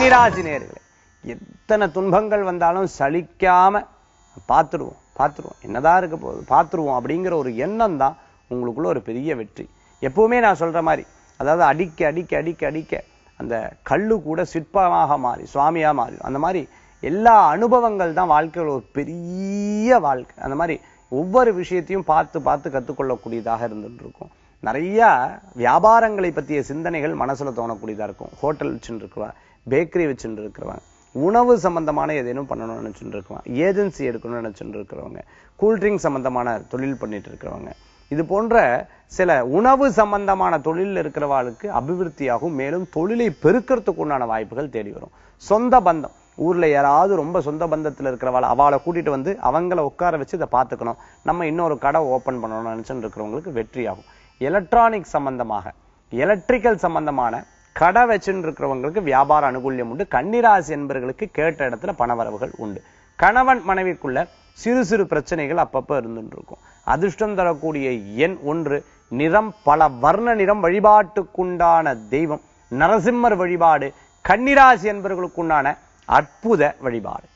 கன்னிராசி நேர்களே எத்தனை துன்பங்கள் வந்தாலும் சலிக்காம பார்த்துடுவோம் பார்த்துருவோம் என்னதான் இருக்க போகுது பார்த்துருவோம் அப்படிங்கிற ஒரு எண்ணம் தான் உங்களுக்குள்ள ஒரு பெரிய வெற்றி எப்பவுமே நான் சொல்ற மாதிரி அதாவது அடிக்க அடிக்க அடிக்க அடிக்க அந்த கல்லு கூட சிற்பமாக மாறி சுவாமியா மாறி அந்த மாதிரி எல்லா அனுபவங்கள் தான் வாழ்க்கையில் ஒரு பெரிய வாழ்க்கை அந்த மாதிரி ஒவ்வொரு விஷயத்தையும் பார்த்து பார்த்து கற்றுக்கொள்ளக்கூடியதாக இருந்துட்டு இருக்கும் நிறைய வியாபாரங்களை பற்றிய சிந்தனைகள் மனசுல தோணக்கூடியதா இருக்கும் ஹோட்டல் வச்சுட்டு இருக்கிறவா பேக்கரி வச்சுட்டு இருக்கிறவங்க உணவு சம்பந்தமான ஏதேனும் பண்ணணும்னு நினைச்சுட்டு இருக்கிறவங்க ஏஜென்சி எடுக்கணும்னு நினைச்சுட்டு இருக்கிறவங்க கூல்ட்ரிங்க் சம்பந்தமான தொழில் பண்ணிட்டு இருக்கிறவங்க இது போன்ற சில உணவு சம்பந்தமான தொழில் இருக்கிறவாளுக்கு அபிவிருத்தியாகும் மேலும் தொழிலை பெருக்கிறதுக்கு உண்டான வாய்ப்புகள் தேடி வரும் சொந்த பந்தம் ஊர்ல யாராவது ரொம்ப சொந்த பந்தத்துல இருக்கிறவாள் அவளை கூட்டிட்டு வந்து அவங்கள உட்கார வச்சு இதை பார்த்துக்கணும் நம்ம இன்னொரு கடை ஓபன் பண்ணணும்னு நினைச்சுட்டு இருக்கிறவங்களுக்கு வெற்றியாகும் எலக்ட்ரானிக் சம்பந்தமாக எலக்ட்ரிக்கல் சம்பந்தமான கடை வச்சுட்டு இருக்கிறவங்களுக்கு வியாபார அனுகூல்யம் உண்டு கன்னிராசி என்பவர்களுக்கு கேட்ட இடத்துல பணவரவுகள் உண்டு கணவன் மனைவிக்குள்ள சிறு சிறு பிரச்சனைகள் அப்பப்ப இருந்துட்டு இருக்கும் அதிர்ஷ்டம் தரக்கூடிய எண் ஒன்று நிறம் பல வர்ண நிறம் வழிபாட்டுக்குண்டான தெய்வம் நரசிம்மர் வழிபாடு கன்னிராசி என்பவர்களுக்குண்டான அற்புத வழிபாடு